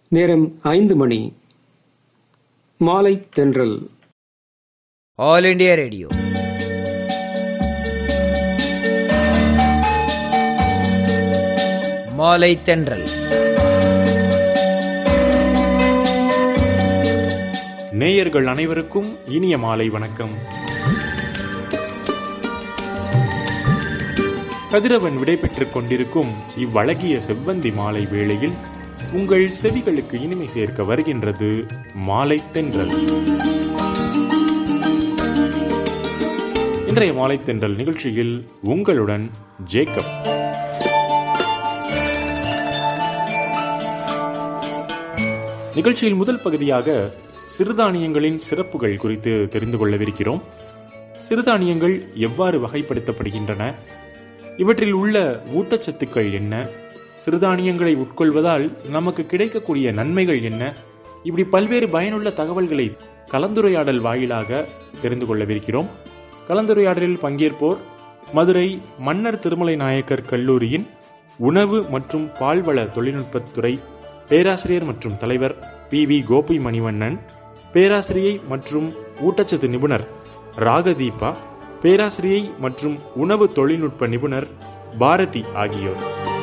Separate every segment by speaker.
Speaker 1: நேரம் ஐந்து மணி மாலை தென்றல்
Speaker 2: ऑल इंडिया रेडियो மாலை தென்றல்
Speaker 3: நேயர்கள் அனைவருக்கும் இனிய மாலை வணக்கம் கதிரவன் விடைபெற்றுக் கொண்டிருக்கும் இவ்வழகிய செவ்வந்தி மாலை வேளையில் உங்கள் செவிகளுக்கு இனிமை சேர்க்க வருகின்றது மாலை தென்றல் இன்றைய மாலை தென்றல் நிகழ்ச்சியில் உங்களுடன் ஜேக்கப் நிகழ்ச்சியில் முதல் பகுதியாக சிறுதானியங்களின் சிறப்புகள் குறித்து தெரிந்து கொள்ளவிருக்கிறோம் சிறுதானியங்கள் எவ்வாறு வகைப்படுத்தப்படுகின்றன இவற்றில் உள்ள ஊட்டச்சத்துக்கள் என்ன சிறுதானியங்களை உட்கொள்வதால் நமக்கு கிடைக்கக்கூடிய நன்மைகள் என்ன இப்படி பல்வேறு பயனுள்ள தகவல்களை கலந்துரையாடல் வாயிலாக தெரிந்து கொள்ளவிருக்கிறோம் கலந்துரையாடலில் பங்கேற்போர் மதுரை மன்னர் திருமலை நாயக்கர் கல்லூரியின் உணவு மற்றும் பால்வள தொழில்நுட்பத்துறை பேராசிரியர் மற்றும் தலைவர் பி வி கோபி மணிவண்ணன் பேராசிரியை மற்றும் ஊட்டச்சத்து நிபுணர் ராகதீபா பேராசிரியை மற்றும் உணவு தொழில்நுட்ப நிபுணர் பாரதி ஆகியோர்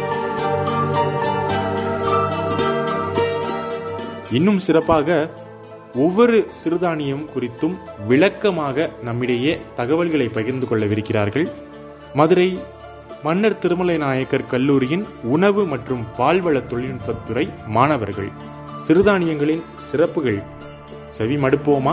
Speaker 3: இன்னும் சிறப்பாக ஒவ்வொரு சிறுதானியம் குறித்தும் விளக்கமாக நம்மிடையே தகவல்களை பகிர்ந்து கொள்ளவிருக்கிறார்கள் மதுரை மன்னர் திருமலை நாயக்கர் கல்லூரியின் உணவு மற்றும் பால்வள தொழில்நுட்பத்துறை மாணவர்கள் சிறுதானியங்களின் சிறப்புகள் செவி மடுப்போமா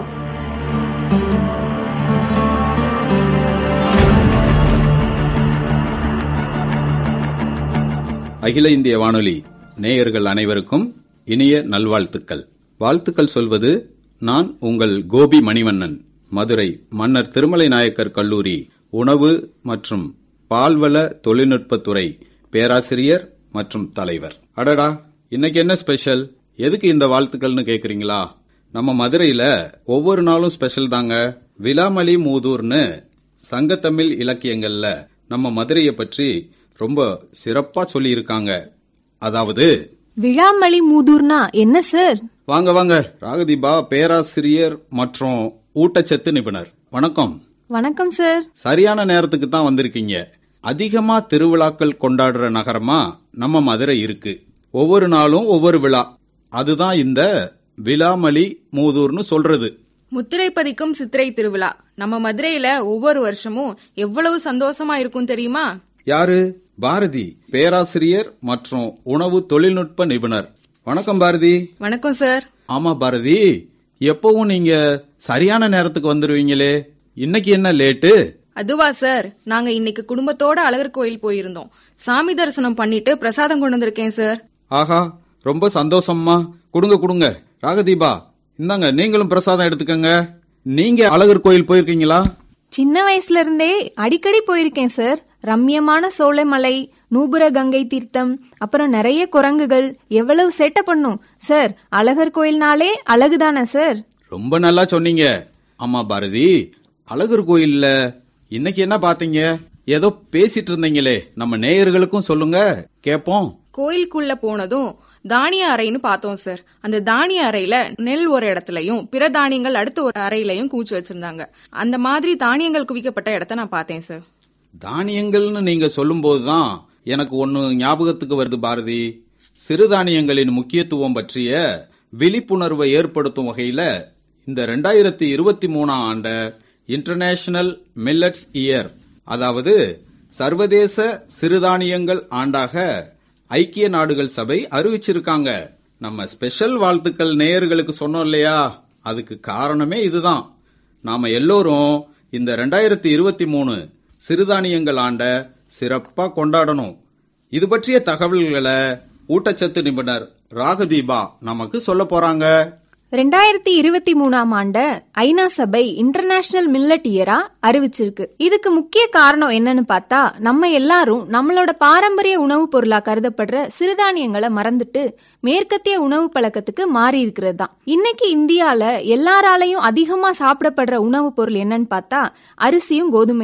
Speaker 4: அகில இந்திய வானொலி நேயர்கள் அனைவருக்கும் இனிய நல்வாழ்த்துக்கள் வாழ்த்துக்கள் சொல்வது நான் உங்கள் கோபி மணிவண்ணன் மதுரை மன்னர் திருமலை நாயக்கர் கல்லூரி உணவு மற்றும் பால்வள தொழில்நுட்பத்துறை பேராசிரியர் மற்றும் தலைவர் அடடா இன்னைக்கு என்ன ஸ்பெஷல் எதுக்கு இந்த வாழ்த்துக்கள்னு கேக்குறீங்களா நம்ம மதுரையில ஒவ்வொரு நாளும் ஸ்பெஷல் தாங்க விலாமலி மூதூர்னு சங்கத்தமிழ் இலக்கியங்கள்ல நம்ம மதுரையை பற்றி ரொம்ப சிறப்பா சொல்லியிருக்காங்க அதாவது
Speaker 5: விழாமளி மூதூர்னா என்ன சார்
Speaker 4: வாங்க வாங்க ராகதீபா பேராசிரியர் மற்றும் ஊட்டச்சத்து நிபுணர் வணக்கம்
Speaker 5: வணக்கம் சார்
Speaker 4: சரியான நேரத்துக்கு தான் வந்திருக்கீங்க அதிகமா திருவிழாக்கள் கொண்டாடுற நகரமா நம்ம மதுரை இருக்கு ஒவ்வொரு நாளும் ஒவ்வொரு விழா அதுதான் இந்த விழாமலி மூதூர்னு சொல்றது
Speaker 6: முத்திரை பதிக்கும் சித்திரை திருவிழா நம்ம மதுரையில ஒவ்வொரு வருஷமும் எவ்வளவு சந்தோஷமா இருக்கும் தெரியுமா
Speaker 4: யாரு பாரதி பேராசிரியர் மற்றும் உணவு தொழில்நுட்ப நிபுணர் வணக்கம் பாரதி
Speaker 6: வணக்கம் சார்
Speaker 4: ஆமா பாரதி எப்பவும் நீங்க சரியான நேரத்துக்கு வந்துருவீங்களே இன்னைக்கு என்ன லேட்டு
Speaker 6: அதுவா சார் நாங்க இன்னைக்கு குடும்பத்தோட அழகர் கோயில் போயிருந்தோம் சாமி தரிசனம் பண்ணிட்டு பிரசாதம் கொண்டு வந்திருக்கேன் சார்
Speaker 4: ஆஹா ரொம்ப சந்தோஷம்மா கொடுங்க கொடுங்க ராகதீபா இந்தாங்க நீங்களும் பிரசாதம் எடுத்துக்கங்க நீங்க அழகர் கோயில் போயிருக்கீங்களா
Speaker 5: சின்ன வயசுல இருந்தே அடிக்கடி போயிருக்கேன் சார் ரம்யமான சோலைமலை நூபுர கங்கை தீர்த்தம் அப்புறம் நிறைய குரங்குகள் எவ்வளவு சேட்டை பண்ணும் சார் அழகர் கோயில்னாலே அழகுதானே சார்
Speaker 4: ரொம்ப நல்லா சொன்னீங்க ஆமா பாரதி அழகர் கோயில்ல இன்னைக்கு என்ன பாத்தீங்க ஏதோ பேசிட்டு இருந்தீங்களே நம்ம நேயர்களுக்கும் சொல்லுங்க கேப்போம்
Speaker 6: கோயிலுக்குள்ள போனதும் தானிய அறைன்னு பார்த்தோம் சார் அந்த தானிய அறையில நெல் ஒரு இடத்துலயும் பிற தானியங்கள் அடுத்த ஒரு அறையிலையும் கூச்சு வச்சிருந்தாங்க அந்த மாதிரி தானியங்கள் குவிக்கப்பட்ட இடத்த நான் பார்த்தேன் சார்
Speaker 4: தானியங்கள்னு நீங்க சொல்லும்போதுதான் எனக்கு ஒன்னு ஞாபகத்துக்கு வருது பாரதி சிறுதானியங்களின் முக்கியத்துவம் பற்றிய விழிப்புணர்வை ஏற்படுத்தும் வகையில இந்த ரெண்டாயிரத்தி இருபத்தி மூணாம் ஆண்ட இன்டர்நேஷனல் மில்லட்ஸ் இயர் அதாவது சர்வதேச சிறுதானியங்கள் ஆண்டாக ஐக்கிய நாடுகள் சபை அறிவிச்சிருக்காங்க நம்ம ஸ்பெஷல் வாழ்த்துக்கள் நேயர்களுக்கு சொன்னோம் இல்லையா அதுக்கு காரணமே இதுதான் நாம எல்லோரும் இந்த ரெண்டாயிரத்தி இருபத்தி மூணு சிறுதானியங்கள் ஆண்ட சிறப்பா கொண்டாடணும் இது பற்றிய தகவல்களை ஊட்டச்சத்து நிபுணர் ராகதீபா நமக்கு சொல்ல போறாங்க
Speaker 5: ரெண்டாயிரத்தி இருபத்தி மூணாம் ஆண்ட ஐநா சபை இன்டர்நேஷனல் மில்லட் இயரா அறிவிச்சிருக்கு இதுக்கு முக்கிய காரணம் என்னன்னு பார்த்தா நம்ம எல்லாரும் நம்மளோட பாரம்பரிய உணவுப் பொருளா கருதப்படுற சிறுதானியங்களை மறந்துட்டு மேற்கத்திய உணவு பழக்கத்துக்கு மாறி இருக்கிறது தான் இன்னைக்கு இந்தியால எல்லாராலையும் அதிகமா சாப்பிடப்படுற உணவுப் பொருள் என்னன்னு பார்த்தா அரிசியும் கோதுமையும் தான்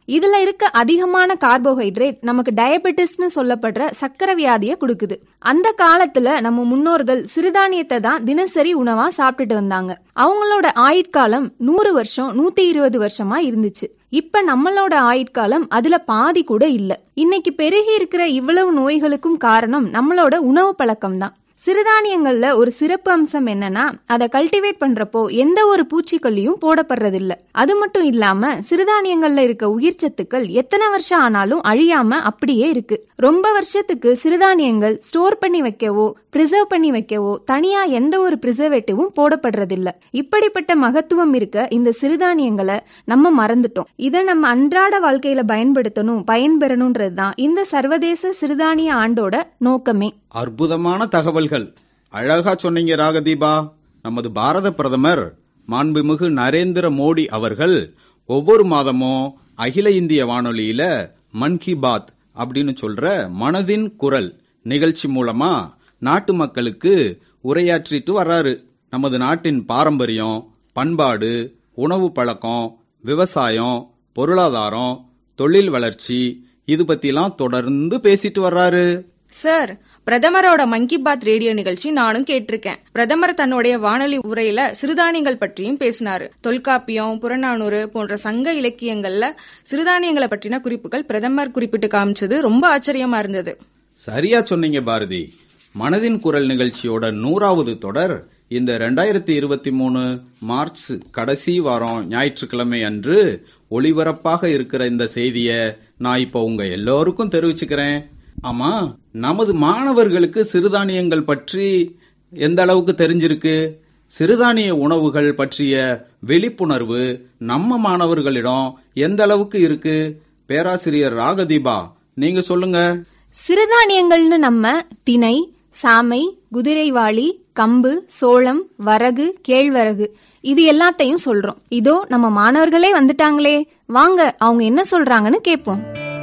Speaker 5: இதுல இருக்க அதிகமான கார்போஹைட்ரேட் நமக்கு டயபெட்டிஸ்னு சொல்லப்படுற சக்கரை வியாதியை கொடுக்குது அந்த காலத்துல நம்ம முன்னோர்கள் சிறுதானியத்தை தான் தினசரி உணவா சாப்பிட்டுட்டு வந்தாங்க அவங்களோட ஆயுட்காலம் நூறு வருஷம் நூத்தி இருபது வருஷமா இருந்துச்சு இப்ப நம்மளோட ஆயுட்காலம் அதுல பாதி கூட இல்ல இன்னைக்கு பெருகி இருக்கிற இவ்வளவு நோய்களுக்கும் காரணம் நம்மளோட உணவு பழக்கம் தான் சிறுதானியங்கள்ல ஒரு சிறப்பு அம்சம் என்னன்னா அதை கல்டிவேட் பண்றப்போ எந்த ஒரு பூச்சிக்கொல்லியும் போடப்படுறதில்ல அது மட்டும் இல்லாம சிறுதானியங்கள்ல இருக்க உயிர் சத்துக்கள் எத்தனை வருஷம் ஆனாலும் அழியாம அப்படியே இருக்கு ரொம்ப வருஷத்துக்கு சிறுதானியங்கள் ஸ்டோர் பண்ணி வைக்கவோ பிரிசர்வ் பண்ணி வைக்கவோ தனியா எந்த ஒரு பிரிசர்வேட்டிவும் போடப்படுறதில்ல இப்படிப்பட்ட மகத்துவம் இருக்க இந்த சிறுதானியங்களை நம்ம மறந்துட்டோம் இதை நம்ம அன்றாட வாழ்க்கையில பயன்படுத்தணும் பயன்பெறணும்ன்றது தான் இந்த சர்வதேச சிறுதானிய ஆண்டோட நோக்கமே
Speaker 4: அற்புதமான தகவல்கள் அழகா சொன்னீங்க ராகதீபா நமது பாரத பிரதமர் மாண்புமிகு நரேந்திர மோடி அவர்கள் ஒவ்வொரு மாதமும் அகில இந்திய வானொலியில மன் கி பாத் அப்படின்னு சொல்ற மனதின் குரல் நிகழ்ச்சி மூலமா நாட்டு மக்களுக்கு உரையாற்றிட்டு வர்றாரு நமது நாட்டின் பாரம்பரியம் பண்பாடு உணவு பழக்கம் விவசாயம் பொருளாதாரம் தொழில் வளர்ச்சி இது பத்திலாம் தொடர்ந்து பேசிட்டு வர்றாரு
Speaker 6: சார் பிரதமரோட மன் கி பாத் ரேடியோ நிகழ்ச்சி நானும் கேட்டிருக்கேன் பிரதமர் தன்னுடைய வானொலி உரையில சிறுதானியங்கள் பற்றியும் பேசினாரு தொல்காப்பியம் புறநானூறு போன்ற சங்க இலக்கியங்கள்ல சிறுதானியங்களை பற்றின குறிப்புகள் பிரதமர் குறிப்பிட்டு காமிச்சது ரொம்ப ஆச்சரியமா இருந்தது
Speaker 4: சரியா சொன்னீங்க பாரதி மனதின் குரல் நிகழ்ச்சியோட நூறாவது தொடர் இந்த ரெண்டாயிரத்தி இருபத்தி மூணு மார்ச் கடைசி வாரம் ஞாயிற்றுக்கிழமை அன்று ஒளிபரப்பாக இருக்கிற இந்த செய்திய நான் இப்போ உங்க எல்லோருக்கும் தெரிவிச்சுக்கிறேன் ஆமா நமது மாணவர்களுக்கு சிறுதானியங்கள் பற்றி எந்த அளவுக்கு தெரிஞ்சிருக்கு சிறுதானிய உணவுகள் பற்றிய விழிப்புணர்வு நம்ம மாணவர்களிடம் எந்த அளவுக்கு இருக்கு பேராசிரியர் ராகதீபா நீங்க சொல்லுங்க
Speaker 5: சிறுதானியங்கள்னு நம்ம திணை சாமை குதிரைவாளி கம்பு சோளம் வரகு கேழ்வரகு இது எல்லாத்தையும் சொல்றோம் இதோ நம்ம மாணவர்களே வந்துட்டாங்களே வாங்க அவங்க என்ன சொல்றாங்கன்னு கேட்போம்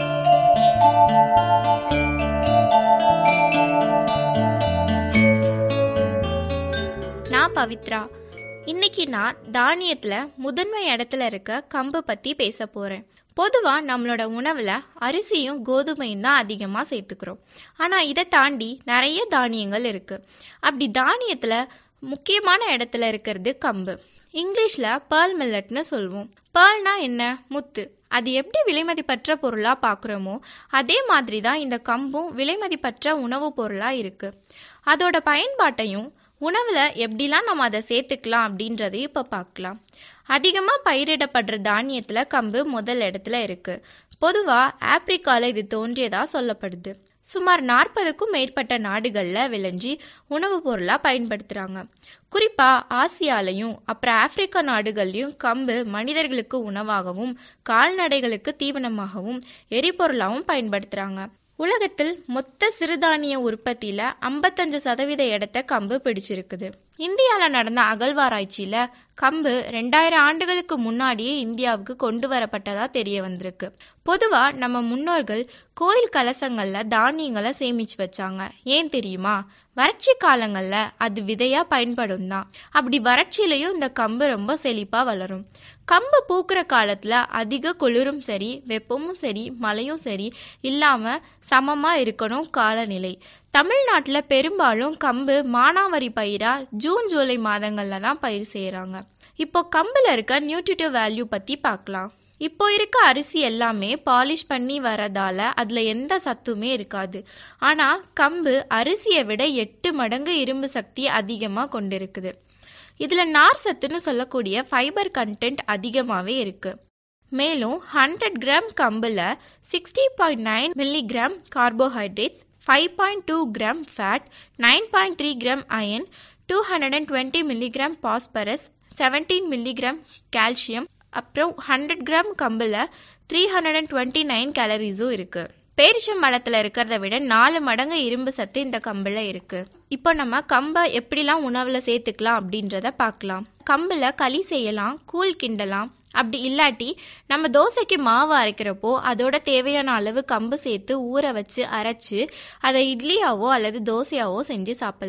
Speaker 7: நான் பவித்ரா இன்னைக்கு நான் தானியத்துல முதன்மை இடத்துல இருக்க கம்பு பத்தி பேச போறேன் பொதுவா நம்மளோட உணவுல அரிசியும் கோதுமையும் தான் அதிகமா சேர்த்துக்கிறோம் ஆனா இதை தாண்டி நிறைய தானியங்கள் இருக்கு அப்படி தானியத்துல முக்கியமான இடத்துல இருக்கிறது கம்பு இங்கிலீஷ்ல பேர்ல் மில்லட்னு சொல்லுவோம் பேர்ல்னா என்ன முத்து அது எப்படி விலைமதிப்பற்ற பொருளா பார்க்குறோமோ அதே மாதிரி தான் இந்த கம்பும் விலைமதிப்பற்ற உணவுப் பொருளா இருக்கு அதோட பயன்பாட்டையும் உணவில் எப்படிலாம் நம்ம அதை சேர்த்துக்கலாம் அப்படின்றதையும் இப்போ பார்க்கலாம் அதிகமாக பயிரிடப்படுற தானியத்தில் கம்பு முதல் இடத்துல இருக்குது பொதுவாக ஆப்பிரிக்காவில் இது தோன்றியதா சொல்லப்படுது சுமார் நாற்பதுக்கும் மேற்பட்ட நாடுகளில் விளைஞ்சி உணவுப் பொருளாக பயன்படுத்துகிறாங்க குறிப்பாக ஆசியாலையும் அப்புறம் ஆப்பிரிக்கா நாடுகள்லையும் கம்பு மனிதர்களுக்கு உணவாகவும் கால்நடைகளுக்கு தீவனமாகவும் எரிபொருளாகவும் பயன்படுத்துகிறாங்க உலகத்தில் மொத்த சிறுதானிய உற்பத்தியில ஐம்பத்தஞ்சு சதவீத இடத்த கம்பு பிடிச்சிருக்குது இந்தியாவில் நடந்த அகழ்வாராய்ச்சியில கம்பு ரெண்டாயிரம் ஆண்டுகளுக்கு முன்னாடியே இந்தியாவுக்கு கொண்டு வரப்பட்டதா தெரிய வந்திருக்கு பொதுவா நம்ம முன்னோர்கள் கோயில் கலசங்கள்ல தானியங்களை சேமிச்சு வச்சாங்க ஏன் தெரியுமா வறட்சி காலங்கள்ல அது விதையா பயன்படும் தான் அப்படி வறட்சியிலையும் இந்த கம்பு ரொம்ப செழிப்பா வளரும் கம்பு பூக்கிற காலத்துல அதிக குளிரும் சரி வெப்பமும் சரி மழையும் சரி இல்லாம சமமா இருக்கணும் காலநிலை தமிழ்நாட்டில் பெரும்பாலும் கம்பு மானாவாரி பயிரா ஜூன் ஜூலை மாதங்கள்ல தான் பயிர் செய்கிறாங்க இப்போ கம்பில் இருக்க நியூட்ரிட்டிவ் வேல்யூ பற்றி பார்க்கலாம் இப்போ இருக்க அரிசி எல்லாமே பாலிஷ் பண்ணி வரதால அதில் எந்த சத்துமே இருக்காது ஆனால் கம்பு அரிசியை விட எட்டு மடங்கு இரும்பு சக்தி அதிகமாக கொண்டிருக்குது இதில் நார் சத்துன்னு சொல்லக்கூடிய ஃபைபர் கண்டென்ட் அதிகமாகவே இருக்குது மேலும் ஹண்ட்ரட் கிராம் கம்பில் sixty point nine milligram carbohydrates five point two gram fat nine point three gram iron two hundred and twenty milligram phosphorus seventeen milligram calcium அப்புறம் ஹண்ட்ரட் கிராம் கம்பில் three hundred and twenty nine கேலரிஸும் இருக்குது பேரிச்சம் மரத்தில் இருக்கிறத விட நாலு மடங்கு இரும்பு சத்து இந்த கம்பில் இருக்குது இப்போ நம்ம கம்பை எப்படிலாம் உணவில் சேர்த்துக்கலாம் அப்படின்றத பார்க்கலாம் கம்பில் களி செய்யலாம் கூழ் கிண்டலாம் அப்படி இல்லாட்டி நம்ம தோசைக்கு மாவு அரைக்கிறப்போ அதோட தேவையான அளவு கம்பு சேர்த்து ஊற வச்சு அரைச்சு அதை இட்லியாவோ அல்லது தோசையாவோ செஞ்சு சாப்பிட்லாம்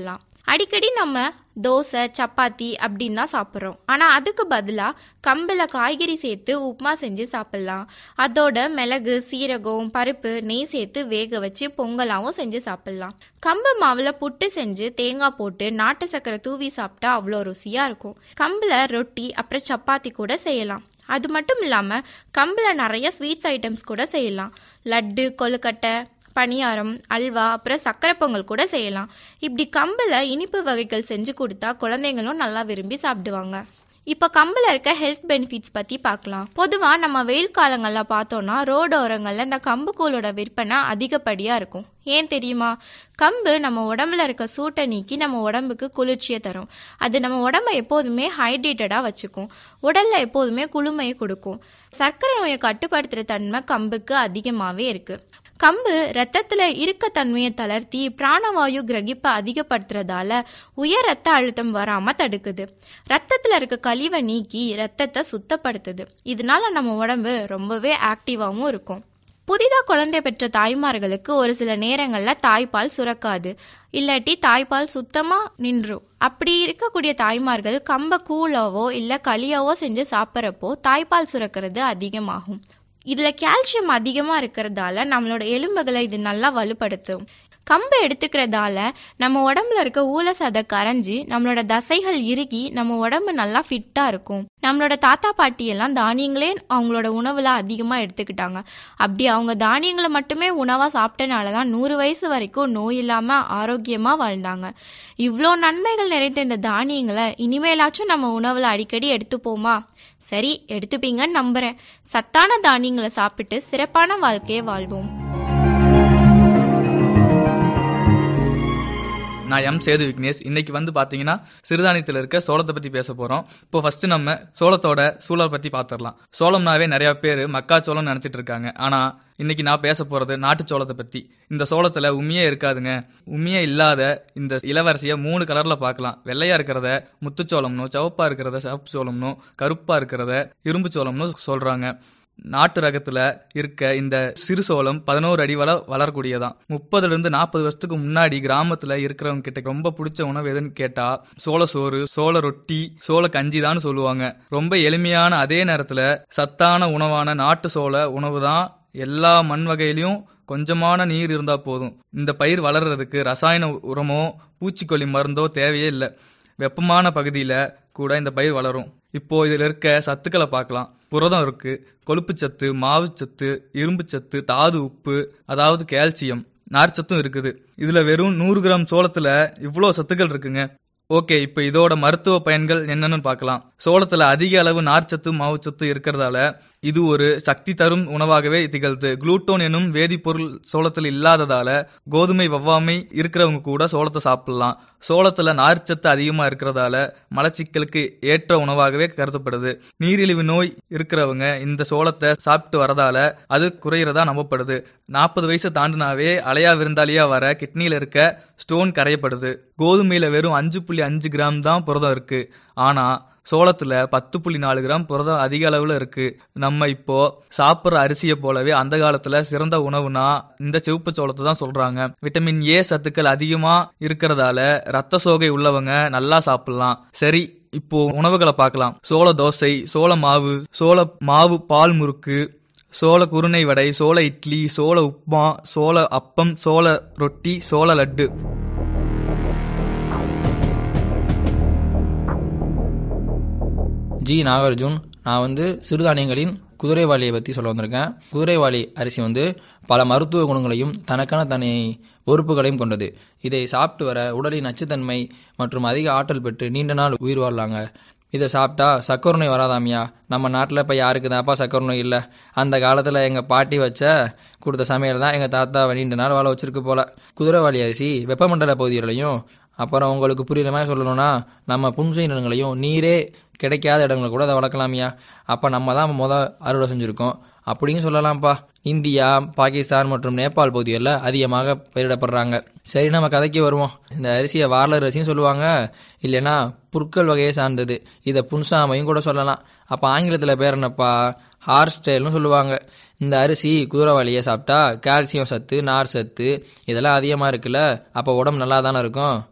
Speaker 7: அடிக்கடி நம்ம தோசை சப்பாத்தி அப்படின்னு தான் சாப்பிட்றோம் ஆனால் அதுக்கு பதிலாக கம்பில் காய்கறி சேர்த்து உப்புமா செஞ்சு சாப்பிட்லாம் அதோட மிளகு சீரகம் பருப்பு நெய் சேர்த்து வேக வச்சு பொங்கலாவும் செஞ்சு சாப்பிட்லாம் கம்பு மாவில் புட்டு செஞ்சு தேங்காய் போட்டு நாட்டு சக்கரை தூவி சாப்பிட்டா அவ்வளோ ருசியாக இருக்கும் கம்பில் ரொட்டி அப்புறம் சப்பாத்தி கூட செய்யலாம் அது மட்டும் இல்லாமல் கம்பில் நிறைய ஸ்வீட்ஸ் ஐட்டம்ஸ் கூட செய்யலாம் லட்டு கொழுக்கட்டை பணியாரம் அல்வா அப்புறம் சக்கரை பொங்கல் கூட செய்யலாம் இப்படி கம்பில் இனிப்பு வகைகள் செஞ்சு கொடுத்தா குழந்தைங்களும் நல்லா விரும்பி சாப்பிடுவாங்க இப்போ கம்பில் இருக்க ஹெல்த் பெனிஃபிட்ஸ் பற்றி பார்க்கலாம் பொதுவாக நம்ம வெயில் காலங்களில் பார்த்தோன்னா ரோடோரங்களில் இந்த கம்பு கூழோட விற்பனை அதிகப்படியாக இருக்கும் ஏன் தெரியுமா கம்பு நம்ம உடம்புல இருக்க சூட்டை நீக்கி நம்ம உடம்புக்கு குளிர்ச்சியை தரும் அது நம்ம உடம்ப எப்போதுமே ஹைட்ரேட்டடாக வச்சுக்கும் உடல்ல எப்போதுமே குளுமையை கொடுக்கும் சர்க்கரை நோயை கட்டுப்படுத்துகிற தன்மை கம்புக்கு அதிகமாகவே இருக்குது கம்பு ரத்தத்துல இருக்க தன்மையை தளர்த்தி பிராணவாயு கிரகிப்பை அதிகப்படுத்துறதால உயர் ரத்த அழுத்தம் வராம தடுக்குது ரத்தத்துல இருக்க கழிவை நீக்கி ரத்தத்தை சுத்தப்படுத்துது இதனால நம்ம உடம்பு ரொம்பவே ஆக்டிவாகவும் இருக்கும் புதிதா குழந்தை பெற்ற தாய்மார்களுக்கு ஒரு சில நேரங்கள்ல தாய்ப்பால் சுரக்காது இல்லாட்டி தாய்ப்பால் சுத்தமா நின்றும் அப்படி இருக்கக்கூடிய தாய்மார்கள் கம்ப கூழாவோ இல்ல களியாவோ செஞ்சு சாப்பிட்றப்போ தாய்ப்பால் சுரக்கிறது அதிகமாகும் இதுல கால்சியம் அதிகமா இருக்கிறதால நம்மளோட எலும்புகளை இது நல்லா வலுப்படுத்தும் கம்பை எடுத்துக்கிறதால நம்ம உடம்புல இருக்க ஊல சதை கரைஞ்சி நம்மளோட தசைகள் இறுகி நம்ம உடம்பு நல்லா ஃபிட்டா இருக்கும் நம்மளோட தாத்தா பாட்டி எல்லாம் தானியங்களே அவங்களோட உணவுல அதிகமா எடுத்துக்கிட்டாங்க அப்படி அவங்க தானியங்களை மட்டுமே உணவா சாப்பிட்டனால தான் நூறு வயசு வரைக்கும் நோய் இல்லாம ஆரோக்கியமா வாழ்ந்தாங்க இவ்வளோ நன்மைகள் நிறைந்த இந்த தானியங்களை இனிமேலாச்சும் நம்ம உணவுல அடிக்கடி எடுத்துப்போமா சரி எடுத்துப்பீங்கன்னு நம்புறேன் சத்தான தானியங்களை சாப்பிட்டு சிறப்பான வாழ்க்கையை வாழ்வோம்
Speaker 8: நான் எம் சேது விக்னேஷ் இன்னைக்கு வந்து பாத்தீங்கன்னா சிறுதானியத்தில் இருக்க சோளத்தை பத்தி பேச போறோம் இப்போ ஃபர்ஸ்ட் நம்ம சோளத்தோட சூழல் பத்தி பாத்திரலாம் சோளம்னாவே நிறைய பேர் மக்காச்சோளம் நினைச்சிட்டு இருக்காங்க ஆனா இன்னைக்கு நான் பேச போறது நாட்டு சோளத்தை பத்தி இந்த சோளத்துல உண்மையே இருக்காதுங்க உண்மையே இல்லாத இந்த இளவரசியை மூணு கலர்ல பார்க்கலாம் வெள்ளையா இருக்கிறத முத்துச்சோளம்னு சிவப்பா இருக்கிறத சிவப்பு சோளம்னு கருப்பா இருக்கிறத இரும்பு சோளம்னு சொல்றாங்க நாட்டு ரகத்துல இருக்க இந்த சிறு சோளம் பதினோரு அடி வள வளரக்கூடியதான் முப்பதுல இருந்து நாற்பது வருஷத்துக்கு முன்னாடி கிராமத்துல இருக்கிறவங்க கிட்ட ரொம்ப பிடிச்ச உணவு எதுன்னு கேட்டா சோள சோறு சோள ரொட்டி சோள கஞ்சி தான் சொல்லுவாங்க ரொம்ப எளிமையான அதே நேரத்துல சத்தான உணவான நாட்டு சோள உணவு தான் எல்லா மண் வகையிலையும் கொஞ்சமான நீர் இருந்தா போதும் இந்த பயிர் வளர்றதுக்கு ரசாயன உரமோ பூச்சிக்கொல்லி மருந்தோ தேவையே இல்லை வெப்பமான பகுதியில கூட இந்த பயிர் வளரும் இப்போ இதுல இருக்க சத்துக்களை பார்க்கலாம் புரதம் இருக்கு கொழுப்புச்சத்து மாவுச்சத்து இரும்புச்சத்து தாது உப்பு அதாவது கால்சியம் நார்ச்சத்தும் இருக்குது இதுல வெறும் நூறு கிராம் சோளத்துல இவ்வளோ சத்துக்கள் இருக்குங்க ஓகே இப்போ இதோட மருத்துவ பயன்கள் என்னன்னு பார்க்கலாம் சோளத்துல அதிக அளவு நார்ச்சத்து மாவுச்சத்து இருக்கிறதால இது ஒரு சக்தி தரும் உணவாகவே திகழ்து குளூட்டோன் எனும் வேதிப்பொருள் சோளத்தில் இல்லாததால கோதுமை வவ்வாமை இருக்கிறவங்க கூட சோளத்தை சாப்பிடலாம் சோளத்துல நார்ச்சத்து அதிகமா இருக்கிறதால மலச்சிக்கலுக்கு ஏற்ற உணவாகவே கருதப்படுது நீரிழிவு நோய் இருக்கிறவங்க இந்த சோளத்தை சாப்பிட்டு வரதால அது குறையிறதா நம்பப்படுது நாற்பது வயசு தாண்டினாவே அலையா விருந்தாளியா வர கிட்னியில இருக்க ஸ்டோன் கரையப்படுது கோதுமையில வெறும் அஞ்சு புள்ளி அஞ்சு கிராம் தான் புரதம் இருக்கு ஆனா சோளத்துல பத்து புள்ளி நாலு கிராம் புரதம் அதிக அளவுல இருக்கு நம்ம இப்போ சாப்பிட்ற அரிசியை போலவே அந்த காலத்துல சிறந்த உணவுனா இந்த சிவப்பு சோளத்தை தான் சொல்றாங்க விட்டமின் ஏ சத்துக்கள் அதிகமா இருக்கிறதால ரத்த சோகை உள்ளவங்க நல்லா சாப்பிடலாம் சரி இப்போ உணவுகளை பார்க்கலாம் சோள தோசை சோள மாவு சோள மாவு பால் முறுக்கு சோள குருணை வடை சோள இட்லி சோள உப்மா சோள அப்பம் சோள ரொட்டி சோள லட்டு
Speaker 9: ஜி நாகார்ஜுன் நான் வந்து சிறுதானியங்களின் குதிரைவாளியை பற்றி சொல்ல வந்திருக்கேன் குதிரைவாளி அரிசி வந்து பல மருத்துவ குணங்களையும் தனக்கான தனி பொறுப்புகளையும் கொண்டது இதை சாப்பிட்டு வர உடலின் நச்சுத்தன்மை மற்றும் அதிக ஆற்றல் பெற்று நீண்ட நாள் உயிர் வாழலாங்க இதை சாப்பிட்டா சக்கரை நோய் வராதாமியா நம்ம நாட்டில் இப்போ யாருக்கு தான்ப்பா சக்கரை நோய் இல்லை அந்த காலத்தில் எங்கள் பாட்டி வச்ச கொடுத்த சமையல் தான் எங்கள் தாத்தா நீண்ட நாள் வாழ வச்சிருக்கு போல குதிரைவாளி அரிசி வெப்பமண்டல பகுதிகளையும் அப்புறம் உங்களுக்கு புரியுற மாதிரி சொல்லணும்னா நம்ம புன்சை நிலங்களையும் நீரே கிடைக்காத இடங்களை கூட அதை வளர்க்கலாமியா அப்போ நம்ம தான் முத அறுவடை செஞ்சுருக்கோம் அப்படின்னு சொல்லலாம்ப்பா இந்தியா பாகிஸ்தான் மற்றும் நேபாள் பகுதிகளில் அதிகமாக பயிரிடப்படுறாங்க சரி நம்ம கதைக்கு வருவோம் இந்த அரிசியை வாரலர் அரிசியும் சொல்லுவாங்க இல்லைன்னா புற்கள் வகையை சார்ந்தது இதை புன்சாமையும் கூட சொல்லலாம் அப்போ ஆங்கிலத்தில் பேர் என்னப்பா ஹார்ஸ்டைல்னு சொல்லுவாங்க இந்த அரிசி குதிரைவாளியை சாப்பிட்டா கால்சியம் சத்து நார் சத்து இதெல்லாம் அதிகமாக இருக்குல்ல அப்போ உடம்பு நல்லா தானே இருக்கும்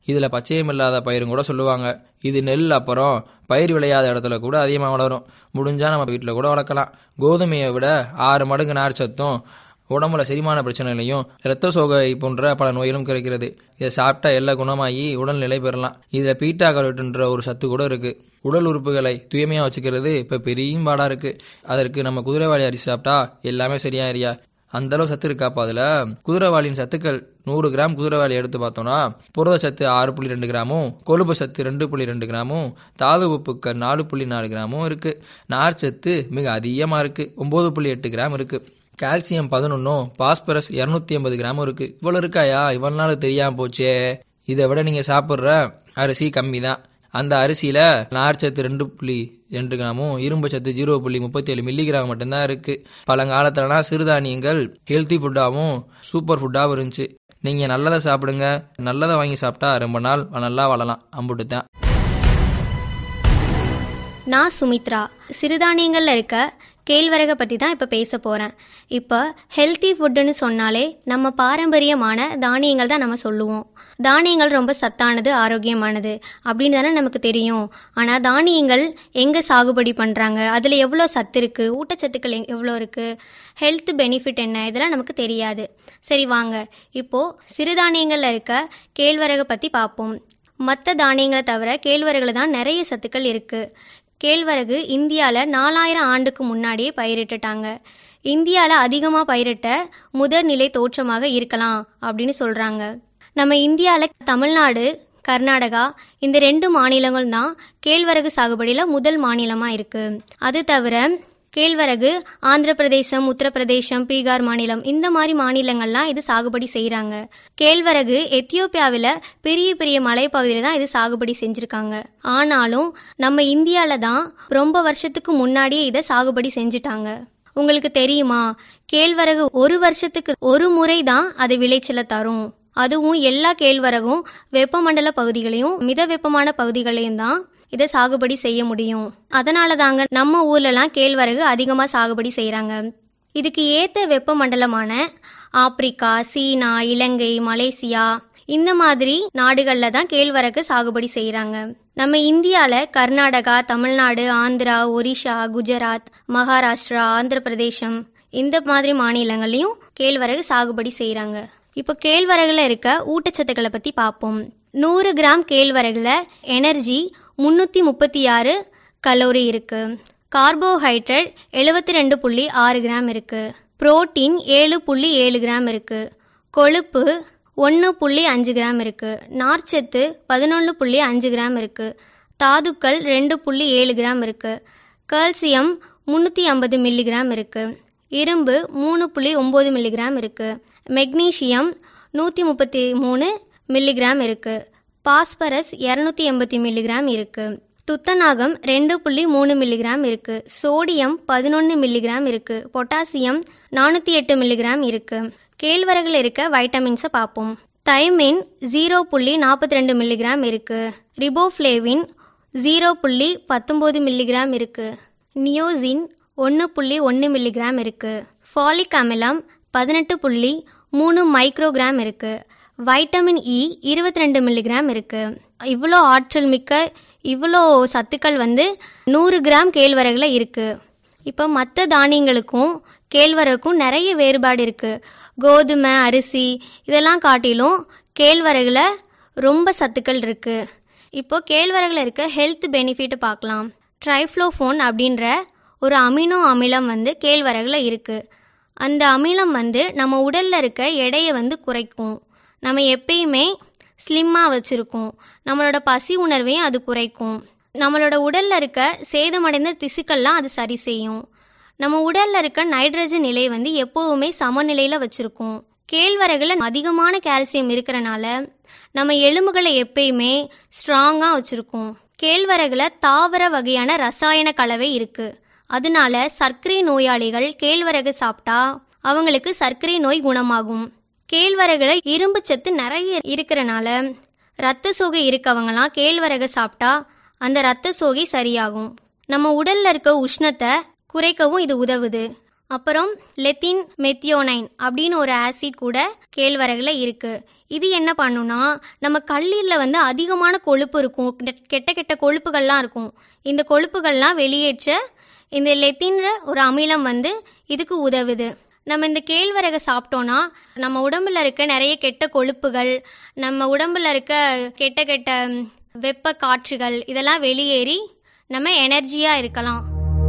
Speaker 9: இதில் பச்சையம் இல்லாத பயிரும் கூட சொல்லுவாங்க இது நெல் அப்புறம் பயிர் விளையாத இடத்துல கூட அதிகமாக வளரும் முடிஞ்சால் நம்ம வீட்டில் கூட வளர்க்கலாம் கோதுமையை விட ஆறு மடங்கு நார் சத்தும் உடம்புல செரிமான பிரச்சனைகளையும் இரத்த சோகை போன்ற பல நோய்களும் கிடைக்கிறது இதை சாப்பிட்டா எல்லாம் குணமாகி உடல் நிலை பெறலாம் இதில் பீட்டா கரோட்டுன்ற ஒரு சத்து கூட இருக்கு உடல் உறுப்புகளை தூய்மையாக வச்சுக்கிறது இப்போ பெரிய பாடா இருக்கு அதற்கு நம்ம குதிரைவாளி அரிசி சாப்பிட்டா எல்லாமே சரியாயிரியா அந்த அளவு சத்து இருக்காப்பா அதில் குதிரைவாளியின் சத்துக்கள் நூறு கிராம் குதிரைவாளி எடுத்து பார்த்தோம்னா புரத சத்து ஆறு புள்ளி ரெண்டு கிராமும் கொழுப்பு சத்து ரெண்டு புள்ளி ரெண்டு கிராமும் தாது உப்புக்கள் நாலு புள்ளி நாலு கிராமும் இருக்கு நார் சத்து மிக அதிகமாக இருக்கு ஒம்பது புள்ளி எட்டு கிராம் இருக்கு கால்சியம் பதினொன்னும் பாஸ்பரஸ் இரநூத்தி ஐம்பது கிராமும் இருக்கு இவ்வளோ இருக்காயா இவ்வளோ நாள் தெரியாம போச்சே இதை விட நீங்க சாப்பிட்ற அரிசி கம்மி தான் அந்த அரிசியில நார்ச்சத்து ரெண்டு புள்ளி ரெண்டு கிராமும் இரும்பு சத்து ஜீரோ புள்ளி முப்பத்தி ஏழு மில்லிகிராம் மட்டும்தான் இருக்கு பழங்காலத்துலலாம் சிறுதானியங்கள் ஹெல்த்தி ஃபுட்டாகவும் சூப்பர் ஃபுட்டாகவும் இருந்துச்சு நீங்க நல்லதை சாப்பிடுங்க நல்லதை வாங்கி சாப்பிட்டா ரொம்ப நாள் நல்லா வாழலாம் அம்புட்டு தான்
Speaker 10: நான் சுமித்ரா சிறுதானியங்களில் இருக்க கேழ்வரகை பற்றி தான் இப்போ பேச போகிறேன் இப்போ ஹெல்த்தி ஃபுட்டுன்னு சொன்னாலே நம்ம பாரம்பரியமான தானியங்கள் தான் நம்ம சொல்லுவோம் தானியங்கள் ரொம்ப சத்தானது ஆரோக்கியமானது அப்படின்னு தானே நமக்கு தெரியும் ஆனால் தானியங்கள் எங்கே சாகுபடி பண்ணுறாங்க அதில் எவ்வளோ சத்து இருக்குது ஊட்டச்சத்துக்கள் எங்- எவ்வளோ இருக்குது ஹெல்த் பெனிஃபிட் என்ன இதெல்லாம் நமக்கு தெரியாது சரி வாங்க இப்போது சிறுதானியங்களில் இருக்க கேழ்வரகை பற்றி பார்ப்போம் மற்ற தானியங்களை தவிர கேழ்வரகுல தான் நிறைய சத்துக்கள் இருக்குது கேழ்வரகு இந்தியாவில் நாலாயிரம் ஆண்டுக்கு முன்னாடியே பயிரிட்டுட்டாங்க இந்தியாவில் அதிகமாக பயிரிட்ட முதல் நிலை தோற்றமாக இருக்கலாம் அப்படின்னு சொல்கிறாங்க நம்ம இந்தியாவில் தமிழ்நாடு கர்நாடகா இந்த ரெண்டு மாநிலங்கள் தான் கேழ்வரகு சாகுபடியில் முதல் மாநிலமாக இருக்குது அது தவிர கேழ்வரகு ஆந்திர பிரதேசம் உத்தரப்பிரதேசம் பீகார் மாநிலம் இந்த மாதிரி மாநிலங்கள்லாம் இது சாகுபடி செய்கிறாங்க கேழ்வரகு எத்தியோப்பியாவில் பெரிய பெரிய மலைப்பகுதியில் தான் இது சாகுபடி செஞ்சுருக்காங்க ஆனாலும் நம்ம இந்தியாவில் தான் ரொம்ப வருஷத்துக்கு முன்னாடியே இதை சாகுபடி செஞ்சுட்டாங்க உங்களுக்கு தெரியுமா கேழ்வரகு ஒரு வருஷத்துக்கு ஒரு முறை தான் அது விளைச்சலை தரும் அதுவும் எல்லா கேழ்வரகும் வெப்பமண்டல பகுதிகளையும் மித வெப்பமான பகுதிகளையும் தான் இதை சாகுபடி செய்ய முடியும் அதனால தாங்க நம்ம ஊர்லலாம் கேழ்வரகு அதிகமாக சாகுபடி செய்கிறாங்க இதுக்கு ஏற்ற வெப்பமண்டலமான ஆப்பிரிக்கா சீனா இலங்கை மலேசியா இந்த மாதிரி நாடுகளில் தான் கேழ்வரகு சாகுபடி செய்கிறாங்க நம்ம இந்தியாவில் கர்நாடகா தமிழ்நாடு ஆந்திரா ஒரிஷா குஜராத் மகாராஷ்டிரா ஆந்திர பிரதேசம் இந்த மாதிரி மாநிலங்களையும் கேழ்வரகு சாகுபடி செய்கிறாங்க இப்போ கேழ்வரகுல இருக்க ஊட்டச்சத்துக்களை பற்றி பார்ப்போம் நூறு கிராம் கேழ்வரகுல எனர்ஜி முந்நூற்றி முப்பத்தி ஆறு கலோரி இருக்கு கார்போஹைட்ரேட் எழுபத்தி ரெண்டு புள்ளி ஆறு கிராம் இருக்கு புரோட்டீன் ஏழு புள்ளி ஏழு கிராம் இருக்கு கொழுப்பு ஒன்று புள்ளி அஞ்சு கிராம் இருக்கு நார்ச்சத்து பதினொன்று புள்ளி அஞ்சு கிராம் இருக்கு தாதுக்கள் ரெண்டு புள்ளி ஏழு கிராம் இருக்கு கால்சியம் முந்நூற்றி ஐம்பது மில்லிகிராம் இருக்கு இரும்பு மூணு புள்ளி ஒம்பது மில்லிகிராம் இருக்கு மெக்னீசியம் நூற்றி முப்பத்தி மூணு மில்லிகிராம் இருக்கு பாஸ்பரஸ் இரநூத்தி எண்பத்தி மில்லிகிராம் இருக்கு துத்தநாகம் ரெண்டு புள்ளி மூணு மில்லிகிராம் இருக்கு சோடியம் பதினொன்று மில்லிகிராம் இருக்கு பொட்டாசியம் நானூற்றி எட்டு மில்லிகிராம் இருக்கு கேழ்வரகுல இருக்க வைட்டமின்ஸை பார்ப்போம் தைமின் ஜீரோ புள்ளி நாற்பத்தி ரெண்டு மில்லிகிராம் இருக்கு ரிபோஃப்ளேவின் ஜீரோ புள்ளி பத்தொம்போது மில்லிகிராம் இருக்கு நியோசின் ஒன்று புள்ளி ஒன்று மில்லிகிராம் இருக்கு ஃபாலிக் அமிலம் பதினெட்டு புள்ளி மூணு மைக்ரோகிராம் இருக்கு வைட்டமின் இ இருபத்தி ரெண்டு மில்லிகிராம் இருக்கு இவ்வளோ ஆற்றல் மிக்க இவ்வளோ சத்துக்கள் வந்து நூறு கிராம் கேழ்வரகுல இருக்கு இப்போ மற்ற தானியங்களுக்கும் கேழ்வரகுக்கும் நிறைய வேறுபாடு இருக்கு கோதுமை அரிசி இதெல்லாம் காட்டிலும் கேழ்வரகுல ரொம்ப சத்துக்கள் இருக்கு இப்போ கேழ்வரகுல இருக்க ஹெல்த் பெனிஃபிட் பார்க்கலாம் ட்ரைஃப்ளோஃபோன் அப்படின்ற ஒரு அமினோ அமிலம் வந்து கேழ்வரகுல இருக்கு அந்த அமிலம் வந்து நம்ம உடல்ல இருக்க எடையை வந்து குறைக்கும் நம்ம எப்பயுமே ஸ்லிம்மாக வச்சுருக்கோம் நம்மளோட பசி உணர்வையும் அது குறைக்கும் நம்மளோட உடல்ல இருக்க சேதமடைந்த திசுக்கள்லாம் அது சரி செய்யும் நம்ம உடல்ல இருக்க நைட்ரஜன் நிலை வந்து எப்போவுமே சமநிலையில் வச்சுருக்கோம் கேழ்வரகுல அதிகமான கால்சியம் இருக்கிறனால நம்ம எலும்புகளை எப்பயுமே ஸ்ட்ராங்காக வச்சுருக்கோம் கேழ்வரகுல தாவர வகையான ரசாயன கலவை இருக்குது அதனால சர்க்கரை நோயாளிகள் கேழ்வரகு சாப்பிட்டா அவங்களுக்கு சர்க்கரை நோய் குணமாகும் கேழ்வரகுல இரும்பு சத்து நிறைய இருக்கிறனால ரத்த சோகை இருக்கவங்கலாம் கேழ்வரகு சாப்பிட்டா அந்த ரத்த சோகை சரியாகும் நம்ம உடல்ல இருக்க உஷ்ணத்தை குறைக்கவும் இது உதவுது அப்புறம் லெத்தின் மெத்தியோனைன் அப்படின்னு ஒரு ஆசிட் கூட கேழ்வரகுல இருக்கு இது என்ன பண்ணுனா நம்ம கல்லீரல வந்து அதிகமான கொழுப்பு இருக்கும் கெட்ட- கெட்ட கெட்ட கொழுப்புகள்லாம் இருக்கும் இந்த கொழுப்புகள்லாம் வெளியேற்ற இந்த லெத்தின்ற ஒரு அமிலம் வந்து இதுக்கு உதவுது நம்ம இந்த கேழ்வரகை சாப்பிட்டோன்னா நம்ம உடம்புல இருக்க நிறைய கெட்ட கொழுப்புகள் நம்ம உடம்புல இருக்க கெட்ட கெட்ட ம், வெப்ப காற்றுகள் இதெல்லாம் வெளியேறி நம்ம எனர்ஜியா இருக்கலாம்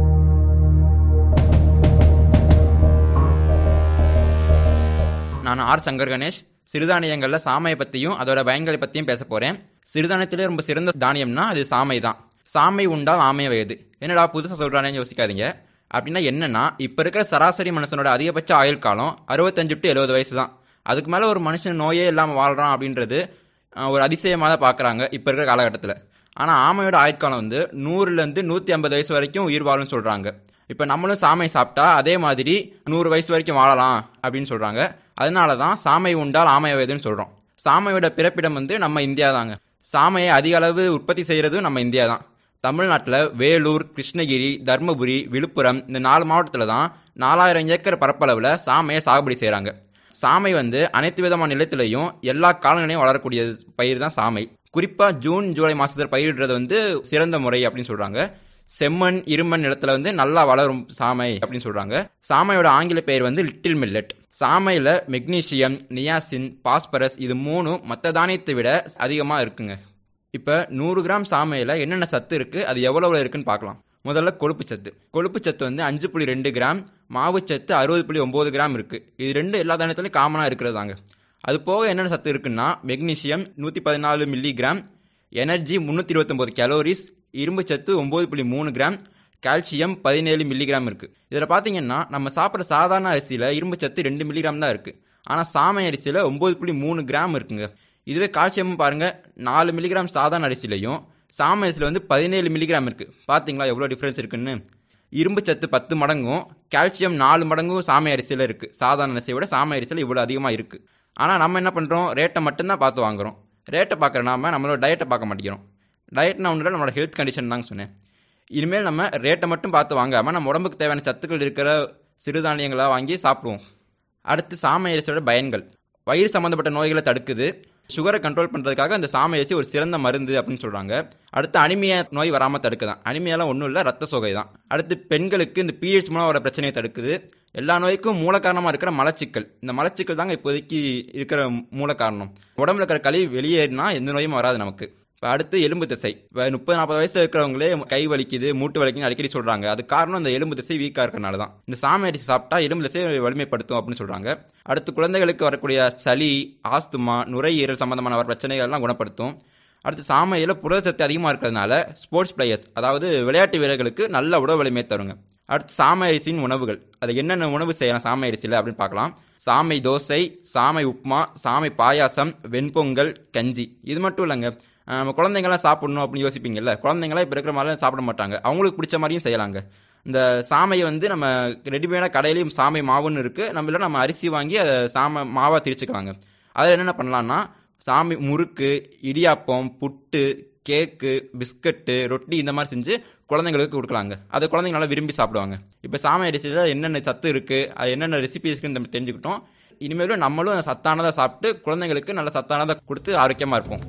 Speaker 11: நான் ஆர் சங்கர் கணேஷ் சிறுதானியங்கள்ல சாமையை பத்தியும் அதோட பயன்களை பத்தியும் பேச போறேன் சிறுதானியத்திலே ரொம்ப சிறந்த தானியம்னா அது சாமை தான் சாமை உண்டால் ஆமை வயது என்னடா புதுசா சொல்றானேன்னு யோசிக்காதீங்க அப்படின்னா என்னன்னா இப்ப இருக்கிற சராசரி மனுஷனோட அதிகபட்ச ஆயுள் காலம் அறுபத்தஞ்சு டு எழுபது வயசு தான் அதுக்கு மேல ஒரு மனுஷன் நோயே இல்லாம வாழ்றான் அப்படின்றது அஹ், ஒரு அதிசயமா தான் பாக்குறாங்க இப்ப இருக்கிற காலகட்டத்தில் ஆனா ஆமையோட ஆயுட்காலம் வந்து நூறுல இருந்து நூத்தி ஐம்பது வயசு வரைக்கும் உயிர் வாழும்னு சொல்றாங்க இப்ப நம்மளும் சாமை சாப்பிட்டா அதே மாதிரி நூறு வயசு வரைக்கும் வாழலாம் அப்படின்னு சொல்றாங்க அதனால தான் சாமை உண்டால் ஆமை வயதுன்னு சொல்றோம் சாமையோட பிறப்பிடம் வந்து நம்ம இந்தியா தாங்க சாமையை அதிக அளவு உற்பத்தி செய்யறதும் நம்ம இந்தியா தான் தமிழ்நாட்டில் வேலூர் கிருஷ்ணகிரி தர்மபுரி விழுப்புரம் இந்த நாலு மாவட்டத்தில் தான் நாலாயிரம் ஏக்கர் பரப்பளவில் சாமையை சாகுபடி செய்கிறாங்க சாமை வந்து அனைத்து விதமான நிலத்திலையும் எல்லா காலநிலையும் வளரக்கூடிய பயிர் தான் சாமை குறிப்பாக ஜூன் ஜூலை மாதத்தில் பயிரிடுறது வந்து சிறந்த முறை அப்படின்னு சொல்கிறாங்க செம்மண் இருமண் நிலத்துல வந்து நல்லா வளரும் சாமை அப்படின்னு சொல்றாங்க சாமையோட ஆங்கில பெயர் வந்து லிட்டில் மில்லட் சாமையில மெக்னீசியம் நியாசின் பாஸ்பரஸ் இது மூணும் மற்ற தானியத்தை விட அதிகமா இருக்குங்க இப்ப நூறு கிராம் சாமையில என்னென்ன சத்து இருக்கு அது எவ்வளவு இருக்குன்னு பார்க்கலாம் முதல்ல கொழுப்பு சத்து கொழுப்பு சத்து வந்து அஞ்சு புள்ளி ரெண்டு கிராம் மாவு சத்து அறுபது புள்ளி ஒன்பது கிராம் இருக்கு இது ரெண்டு எல்லா தானியத்திலையும் காமனா இருக்கிறதாங்க அது போக என்னென்ன சத்து இருக்குன்னா மெக்னீசியம் நூற்றி பதினாலு மில்லி கிராம் எனர்ஜி முந்நூற்றி இருபத்தொம்போது கேலோரிஸ் இரும்பு சத்து ஒம்பது புள்ளி மூணு கிராம் கால்சியம் பதினேழு மில்லிகிராம் இருக்குது இதில் பார்த்தீங்கன்னா நம்ம சாப்பிட்ற சாதாரண அரிசியில் இரும்பு சத்து ரெண்டு மில்லிகிராம் தான் இருக்குது ஆனால் சாமை அரிசியில் ஒம்பது புள்ளி மூணு கிராம் இருக்குங்க இதுவே கால்சியமும் பாருங்கள் நாலு மில்லிகிராம் சாதாரண அரிசியிலையும் சாமை அரிசியில் வந்து பதினேழு மில்லிகிராம் இருக்குது பார்த்தீங்களா எவ்வளோ டிஃப்ரென்ஸ் இருக்குன்னு இரும்பு சத்து பத்து மடங்கும் கால்சியம் நாலு மடங்கும் சாமை அரிசியில் இருக்குது சாதாரண அரிசியை விட சாமை அரிசியில் இவ்வளோ அதிகமாக இருக்குது ஆனால் நம்ம என்ன பண்ணுறோம் ரேட்டை மட்டும்தான் பார்த்து வாங்குறோம் ரேட்டை பார்க்குற நாம நம்மளோட டயட்டை பார்க்க மாட்டேங்கிறோம் டயட்னா ஒன்று நம்மளோட ஹெல்த் கண்டிஷன் தாங்க சொன்னேன் இனிமேல் நம்ம ரேட்டை மட்டும் பார்த்து வாங்காமல் நம்ம உடம்புக்கு தேவையான சத்துக்கள் இருக்கிற சிறுதானியங்களாக வாங்கி சாப்பிடுவோம் அடுத்து சாமை அரிசியோட பயன்கள் வயிறு சம்மந்தப்பட்ட நோய்களை தடுக்குது சுகரை கண்ட்ரோல் பண்ணுறதுக்காக அந்த சாமை அரிசி ஒரு சிறந்த மருந்து அப்படின்னு சொல்கிறாங்க அடுத்து அனிமியா நோய் வராமல் தடுக்குதான் அனிமியாலாம் ஒன்றும் இல்லை ரத்த சோகை தான் அடுத்து பெண்களுக்கு இந்த பீரியட்ஸ் மூலம் வர பிரச்சனையை தடுக்குது எல்லா நோய்க்கும் மூல காரணமாக இருக்கிற மலச்சிக்கல் இந்த மலச்சிக்கல் தாங்க இப்போதைக்கு இருக்கிற மூல காரணம் உடம்புல இருக்கிற கழிவு வெளியேறினா எந்த நோயும் வராது நமக்கு இப்போ அடுத்து எலும்பு திசை இப்போ முப்பது நாற்பது வயசுல இருக்கிறவங்களே கை வலிக்குது மூட்டு வலிக்குதுன்னு அடிக்கடி சொல்றாங்க அது காரணம் இந்த எலும்பு திசை வீக்காக இருக்கறனால தான் இந்த சாமை அரிசி சாப்பிட்டா எலும்பு திசை வலிமைப்படுத்தும் அப்படின்னு சொல்றாங்க அடுத்து குழந்தைகளுக்கு வரக்கூடிய சளி ஆஸ்துமா நுரையீரல் சம்பந்தமான வர பிரச்சனைகள் எல்லாம் குணப்படுத்தும் அடுத்து சாமையில் புரதச்சத்து அதிகமாக இருக்கிறதுனால ஸ்போர்ட்ஸ் பிளேயர்ஸ் அதாவது விளையாட்டு வீரர்களுக்கு நல்ல உடல் வலிமை தருங்க அடுத்து சாமை அரிசியின் உணவுகள் அது என்னென்ன உணவு செய்யலாம் சாமை அரிசியில் அப்படின்னு பார்க்கலாம் சாமை தோசை சாமை உப்புமா சாமை பாயாசம் வெண்பொங்கல் கஞ்சி இது மட்டும் இல்லைங்க அஹ் நம்ம குழந்தைங்களாம் சாப்பிடணும் அப்படின்னு யோசிப்பீங்கல்ல குழந்தைங்களாம் இப்போ இருக்கிற மாதிரிலாம் சாப்பிட மாட்டாங்க அவங்களுக்கு பிடிச்ச மாதிரியும் செய்யலாங்க இந்த சாமையை வந்து நம்ம ரெடிமேடாக கடையிலையும் சாமை மாவுன்னு இருக்குது நம்ம இல்லை நம்ம அரிசி வாங்கி அதை சாமை மாவாக திரிச்சுக்கலாங்க அதில் என்னென்ன பண்ணலாம்னா சாமி முறுக்கு இடியாப்பம் புட்டு கேக்கு பிஸ்கட்டு ரொட்டி இந்த மாதிரி செஞ்சு குழந்தைங்களுக்கு கொடுக்கலாங்க அதை குழந்தைங்க நல்லா விரும்பி சாப்பிடுவாங்க இப்போ சாமை அரிசியில் என்னென்ன சத்து இருக்குது அது என்னென்ன ரெசிபி இருக்குன்னு நம்ம தெரிஞ்சுக்கிட்டோம் இனிமேலும் நம்மளும் சத்தானதாக சாப்பிட்டு குழந்தைங்களுக்கு நல்ல சத்தானதாக கொடுத்து ஆரோக்கியமாக இருப்போம்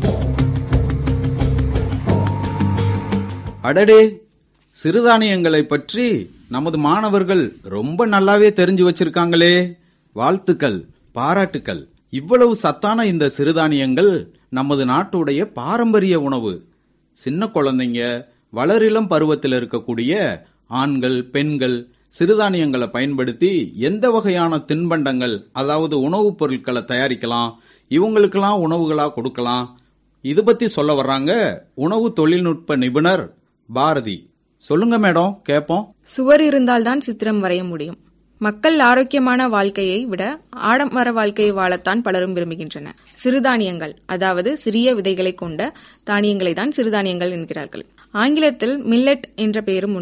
Speaker 4: அடடே சிறுதானியங்களை பற்றி நமது மாணவர்கள் ரொம்ப நல்லாவே தெரிஞ்சு வச்சிருக்காங்களே வாழ்த்துக்கள் பாராட்டுக்கள் இவ்வளவு சத்தான இந்த சிறுதானியங்கள் நமது நாட்டுடைய பாரம்பரிய உணவு சின்ன குழந்தைங்க வளரிளம் பருவத்தில் இருக்கக்கூடிய ஆண்கள் பெண்கள் சிறுதானியங்களை பயன்படுத்தி எந்த வகையான தின்பண்டங்கள் அதாவது உணவுப் பொருட்களை தயாரிக்கலாம் இவங்களுக்கெல்லாம் உணவுகளா கொடுக்கலாம் இது பத்தி சொல்ல வர்றாங்க உணவு தொழில்நுட்ப நிபுணர் பாரதி சொல்லுங்க மேடம் கேட்போம்
Speaker 6: சுவர் இருந்தால்தான் சித்திரம் வரைய முடியும் மக்கள் ஆரோக்கியமான வாழ்க்கையை விட ஆடம்பர வாழ்க்கையை வாழத்தான் பலரும் விரும்புகின்றனர் சிறுதானியங்கள் அதாவது சிறிய விதைகளை கொண்ட தானியங்களை தான் சிறுதானியங்கள் என்கிறார்கள் ஆங்கிலத்தில் மில்லட் என்ற பெயரும் உண்டு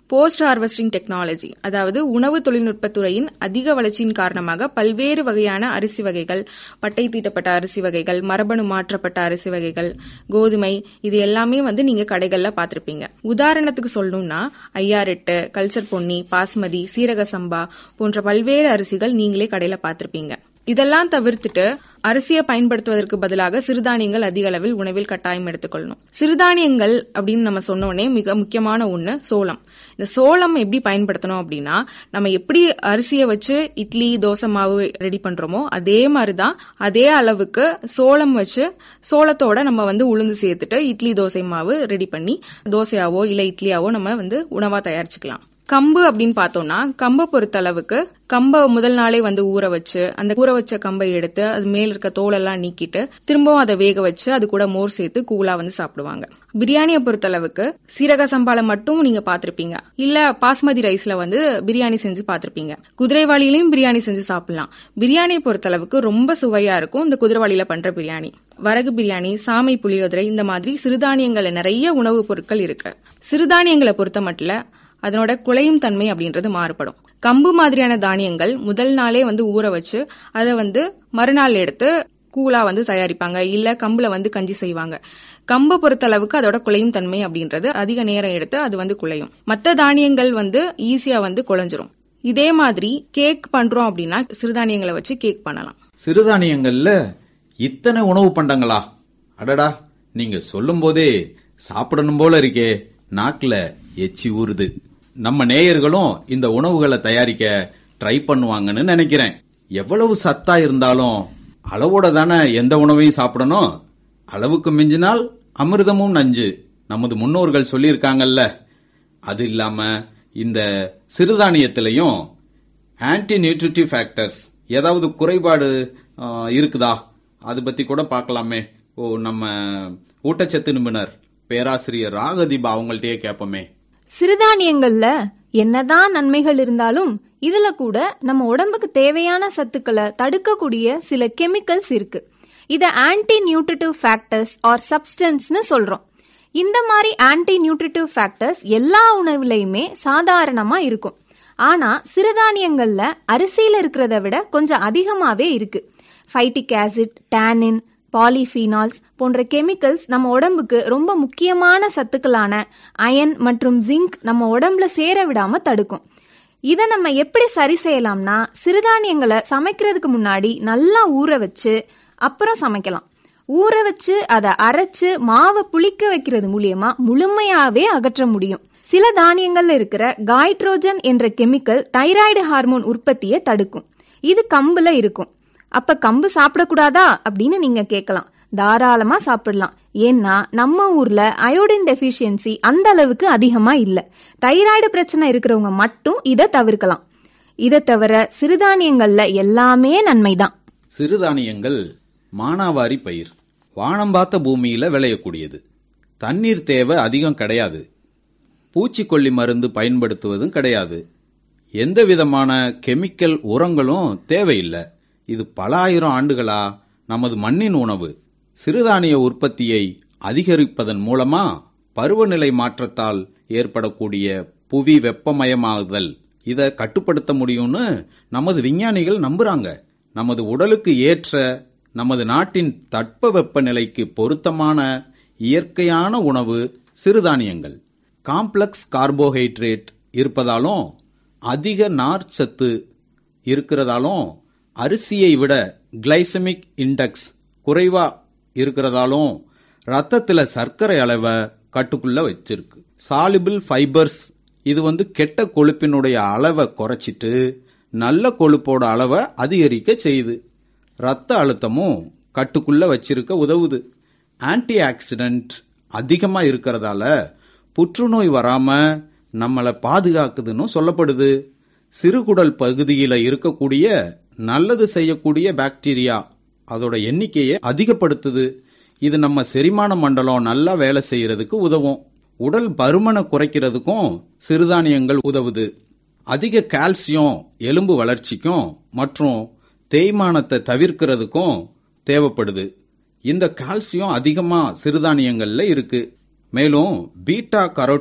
Speaker 6: போஸ்ட் ஹார்வெஸ்டிங் டெக்னாலஜி அதாவது உணவு தொழில்நுட்பத் துறையின் அதிக வளர்ச்சியின் காரணமாக பல்வேறு வகையான அரிசி வகைகள் பட்டை தீட்டப்பட்ட அரிசி வகைகள் மரபணு மாற்றப்பட்ட அரிசி வகைகள் கோதுமை இது எல்லாமே வந்து நீங்க கடைகள்ல பார்த்திருப்பீங்க உதாரணத்துக்கு சொல்லணும்னா ஐஆர் எட்டு கல்சர் பொன்னி பாஸ்மதி சீரக சம்பா போன்ற பல்வேறு அரிசிகள் நீங்களே கடையில பார்த்திருப்பீங்க இதெல்லாம் தவிர்த்துட்டு அரிசியை பயன்படுத்துவதற்கு பதிலாக சிறுதானியங்கள் அதிக அளவில் உணவில் கட்டாயம் எடுத்துக்கொள்ளணும் சிறுதானியங்கள் அப்படின்னு நம்ம சொன்னோடனே மிக முக்கியமான ஒண்ணு சோளம் இந்த சோளம் எப்படி பயன்படுத்தணும் அப்படின்னா நம்ம எப்படி அரிசியை வச்சு இட்லி தோசை மாவு ரெடி பண்றோமோ அதே மாதிரிதான் அதே அளவுக்கு சோளம் வச்சு சோளத்தோட நம்ம வந்து உளுந்து சேர்த்துட்டு இட்லி தோசை மாவு ரெடி பண்ணி தோசையாவோ இல்ல இட்லியாவோ நம்ம வந்து உணவா தயாரிச்சுக்கலாம் கம்பு அப்படின்னு பார்த்தோம்னா கம்பை பொறுத்த அளவுக்கு கம்பை முதல் நாளே வந்து ஊற வச்சு அந்த ஊற வச்ச கம்பை எடுத்து அது மேல இருக்க தோலெல்லாம் நீக்கிட்டு திரும்பவும் அதை வேக வச்சு அது கூட மோர் சேர்த்து கூலா வந்து சாப்பிடுவாங்க பிரியாணியை பொறுத்த அளவுக்கு சீரக சம்பால மட்டும் நீங்க பாத்திருப்பீங்க இல்ல பாஸ்மதி ரைஸ்ல வந்து பிரியாணி செஞ்சு பாத்திருப்பீங்க குதிரைவாளியிலையும் பிரியாணி செஞ்சு சாப்பிடலாம் பிரியாணியை பொறுத்த அளவுக்கு ரொம்ப சுவையா இருக்கும் இந்த குதிரைவாளியில பண்ற பிரியாணி வரகு பிரியாணி சாமை புளியோதரை இந்த மாதிரி சிறுதானியங்கள்ல நிறைய உணவுப் பொருட்கள் இருக்கு சிறுதானியங்களை பொறுத்த மட்டும் அதனோட குலையும் தன்மை அப்படின்றது மாறுபடும் கம்பு மாதிரியான தானியங்கள் முதல் நாளே வந்து ஊற வச்சு அதை வந்து மறுநாள் எடுத்து கூலா வந்து தயாரிப்பாங்க இல்ல கம்புல வந்து கஞ்சி செய்வாங்க கம்பை பொறுத்த அளவுக்கு அதோட குலையும் தன்மை அப்படின்றது அதிக நேரம் எடுத்து அது வந்து குலையும் மற்ற தானியங்கள் வந்து ஈஸியா வந்து குலைஞ்சிரும் இதே மாதிரி கேக் பண்றோம் அப்படின்னா சிறுதானியங்களை வச்சு கேக் பண்ணலாம்
Speaker 4: சிறுதானியங்கள்ல இத்தனை உணவு பண்டங்களா அடடா நீங்க சொல்லும் போதே சாப்பிடணும் போல இருக்கே நாக்குல எச்சி ஊறுது நம்ம நேயர்களும் இந்த உணவுகளை தயாரிக்க ட்ரை பண்ணுவாங்கன்னு நினைக்கிறேன் எவ்வளவு சத்தா இருந்தாலும் அளவோட தானே எந்த உணவையும் சாப்பிடணும் அளவுக்கு மிஞ்சினால் அமிர்தமும் நஞ்சு நமது முன்னோர்கள் சொல்லியிருக்காங்கல்ல அது இல்லாம இந்த சிறுதானியத்திலையும் ஆன்டி நியூட்ரிட்டிவ் ஃபேக்டர்ஸ் ஏதாவது குறைபாடு ஆ, இருக்குதா அது பத்தி கூட பார்க்கலாமே ஓ நம்ம ஊட்டச்சத்து நிபுணர் பேராசிரியர் ராகதீபா அவங்கள்ட்டயே கேட்போமே
Speaker 5: சிறுதானியங்கள்ல என்னதான் நன்மைகள் இருந்தாலும் இதுல கூட நம்ம உடம்புக்கு தேவையான சத்துக்களை தடுக்கக்கூடிய சில கெமிக்கல்ஸ் இருக்கு இத ஆன்டி நியூட்ரிட்டிவ் ஃபேக்டர்ஸ் ஆர் சப்ஸ்டன்ஸ்னு சொல்றோம் இந்த மாதிரி ஆன்டி நியூட்ரிட்டிவ் ஃபேக்டர்ஸ் எல்லா உணவுலையுமே சாதாரணமா இருக்கும் ஆனா சிறுதானியங்கள்ல அரிசியில இருக்கிறத விட கொஞ்சம் அதிகமாவே இருக்கு ஃபைட்டிக் ஆசிட் டானின் பாலிஃபீனால்ஸ் போன்ற கெமிக்கல்ஸ் நம்ம உடம்புக்கு ரொம்ப முக்கியமான சத்துக்களான அயன் மற்றும் ஜிங்க் நம்ம உடம்புல சேர விடாம தடுக்கும் இதை நம்ம எப்படி சரி செய்யலாம்னா சிறுதானியங்களை சமைக்கிறதுக்கு முன்னாடி நல்லா ஊற வச்சு அப்புறம் சமைக்கலாம் ஊற வச்சு அதை அரைச்சு மாவை புளிக்க வைக்கிறது மூலியமா முழுமையாவே அகற்ற முடியும் சில தானியங்கள்ல இருக்கிற காய்ட்ரோஜன் என்ற கெமிக்கல் தைராய்டு ஹார்மோன் உற்பத்தியை தடுக்கும் இது கம்புல இருக்கும் அப்ப கம்பு சாப்பிடக்கூடாதா அப்படின்னு நீங்க கேட்கலாம் தாராளமா சாப்பிடலாம் ஏன்னா நம்ம ஊர்ல அயோடின் டெஃபிஷியன்சி அந்த அளவுக்கு அதிகமா இல்ல தைராய்டு பிரச்சனை இருக்கிறவங்க மட்டும் இதை தவிர்க்கலாம் இதை தவிர சிறுதானியங்கள்ல எல்லாமே நன்மைதான்
Speaker 4: சிறுதானியங்கள் மானாவாரி பயிர் வானம் பார்த்த பூமியில விளையக்கூடியது தண்ணீர் தேவை அதிகம் கிடையாது பூச்சிக்கொல்லி மருந்து பயன்படுத்துவதும் கிடையாது எந்த விதமான கெமிக்கல் உரங்களும் தேவையில்லை இது பல ஆயிரம் ஆண்டுகளா நமது மண்ணின் உணவு சிறுதானிய உற்பத்தியை அதிகரிப்பதன் மூலமா பருவநிலை மாற்றத்தால் ஏற்படக்கூடிய புவி வெப்பமயமாகுதல் இதை கட்டுப்படுத்த முடியும்னு நமது விஞ்ஞானிகள் நம்புறாங்க நமது உடலுக்கு ஏற்ற நமது நாட்டின் தட்பவெப்ப நிலைக்கு பொருத்தமான இயற்கையான உணவு சிறுதானியங்கள் காம்ப்ளெக்ஸ் கார்போஹைட்ரேட் இருப்பதாலும் அதிக நார்ச்சத்து இருக்கிறதாலும் அரிசியை விட கிளைசமிக் இண்டெக்ஸ் குறைவா இருக்கிறதாலும் ரத்தத்துல சர்க்கரை அளவை கட்டுக்குள்ள வச்சிருக்கு சாலிபிள் ஃபைபர்ஸ் இது வந்து கெட்ட கொழுப்பினுடைய அளவை குறைச்சிட்டு நல்ல கொழுப்போட அளவை அதிகரிக்க செய்யுது ரத்த அழுத்தமும் கட்டுக்குள்ள வச்சிருக்க உதவுது ஆன்டி ஆக்சிடென்ட் அதிகமா இருக்கிறதால புற்றுநோய் வராம நம்மளை பாதுகாக்குதுன்னு சொல்லப்படுது சிறுகுடல் பகுதியில் இருக்கக்கூடிய நல்லது செய்யக்கூடிய பாக்டீரியா அதோட எண்ணிக்கையை அதிகப்படுத்துது இது நம்ம செரிமான மண்டலம் நல்லா வேலை செய்யறதுக்கு உதவும் உடல் பருமனை குறைக்கிறதுக்கும் சிறுதானியங்கள் உதவுது அதிக கால்சியம் எலும்பு வளர்ச்சிக்கும் மற்றும் தேய்மானத்தை தவிர்க்கிறதுக்கும் தேவைப்படுது இந்த கால்சியம் அதிகமா சிறுதானியங்கள்ல இருக்கு மேலும் பீட்டா கரோட்டின்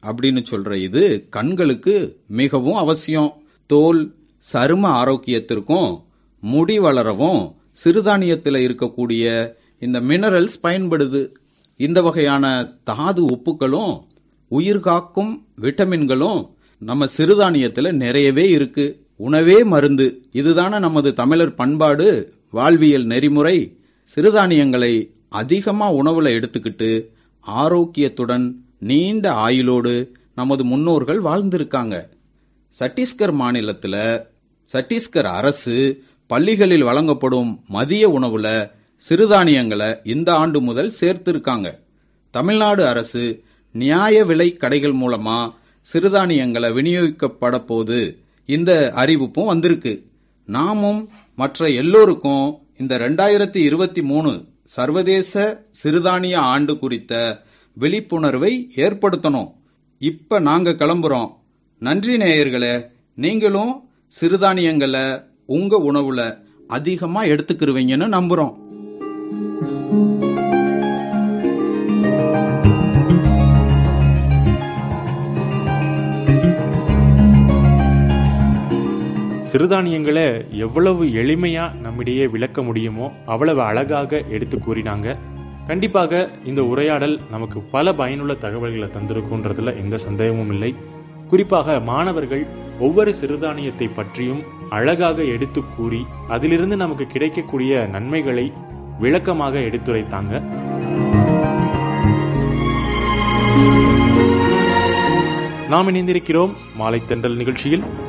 Speaker 4: அப்படின்னு சொல்ற இது கண்களுக்கு மிகவும் அவசியம் தோல் சரும ஆரோக்கியத்திற்கும் முடி வளரவும் சிறுதானியத்தில் இருக்கக்கூடிய இந்த மினரல்ஸ் பயன்படுது இந்த வகையான தாது உப்புக்களும் உயிர்காக்கும் விட்டமின்களும் நம்ம சிறுதானியத்துல நிறையவே இருக்கு உணவே மருந்து இதுதானே நமது தமிழர் பண்பாடு வாழ்வியல் நெறிமுறை சிறுதானியங்களை அதிகமா உணவுல எடுத்துக்கிட்டு ஆரோக்கியத்துடன் நீண்ட ஆயுளோடு நமது முன்னோர்கள் வாழ்ந்திருக்காங்க சத்தீஸ்கர் மாநிலத்துல சத்தீஸ்கர் அரசு பள்ளிகளில் வழங்கப்படும் மதிய உணவுல சிறுதானியங்களை இந்த ஆண்டு முதல் சேர்த்திருக்காங்க தமிழ்நாடு அரசு நியாய விலை கடைகள் மூலமா சிறுதானியங்களை விநியோகிக்கப்பட போது இந்த அறிவிப்பும் வந்திருக்கு நாமும் மற்ற எல்லோருக்கும் இந்த ரெண்டாயிரத்தி இருபத்தி மூணு சர்வதேச சிறுதானிய ஆண்டு குறித்த விழிப்புணர்வை ஏற்படுத்தணும் இப்ப நாங்க கிளம்புறோம் நன்றி நேயர்களே நீங்களும் சிறுதானியங்களை உங்க உணவுல அதிகமா எடுத்துக்கிருவீங்கன்னு நம்புறோம்
Speaker 3: சிறுதானியங்களை எவ்வளவு எளிமையா நம்மிடையே விளக்க முடியுமோ அவ்வளவு அழகாக எடுத்து கூறினாங்க கண்டிப்பாக இந்த உரையாடல் நமக்கு பல பயனுள்ள தகவல்களை தந்திருக்குன்றதுல எந்த சந்தேகமும் இல்லை குறிப்பாக மாணவர்கள் ஒவ்வொரு சிறுதானியத்தை பற்றியும் அழகாக எடுத்து கூறி அதிலிருந்து நமக்கு கிடைக்கக்கூடிய நன்மைகளை விளக்கமாக எடுத்துரைத்தாங்க நாம் இணைந்திருக்கிறோம் மாலை தென்றல் நிகழ்ச்சியில்